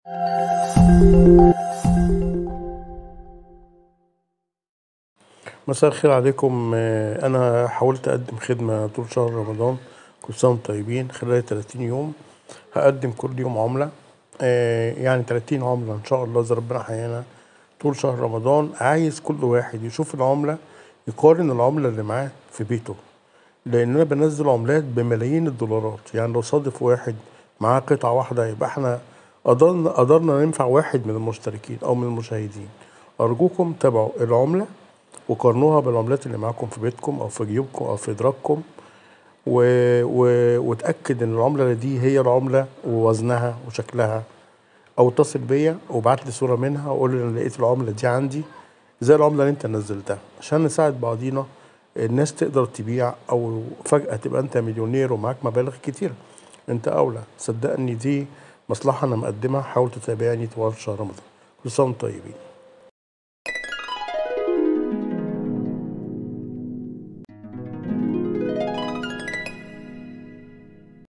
مساء الخير عليكم آه، انا حاولت اقدم خدمه طول شهر رمضان كل سنه وانتم طيبين خلال 30 يوم هقدم كل يوم عمله آه، يعني 30 عمله ان شاء الله اذا ربنا حيانا طول شهر رمضان عايز كل واحد يشوف العمله يقارن العمله اللي معاه في بيته لان انا بنزل عملات بملايين الدولارات يعني لو صادف واحد معاه قطعه واحده يبقى احنا قدرنا قدرنا ننفع واحد من المشتركين او من المشاهدين ارجوكم تابعوا العمله وقارنوها بالعملات اللي معاكم في بيتكم او في جيوبكم او في ادراككم و... و... وتاكد ان العمله دي هي العمله ووزنها وشكلها او اتصل بيا وابعت لي صوره منها وقول لي انا لقيت العمله دي عندي زي العمله اللي انت نزلتها عشان نساعد بعضينا الناس تقدر تبيع او فجاه تبقى انت مليونير ومعاك مبالغ كتيره انت اولى صدقني دي مصلحه انا مقدمها حاول تتابعني طوال شهر رمضان كل سنه وانتم طيبين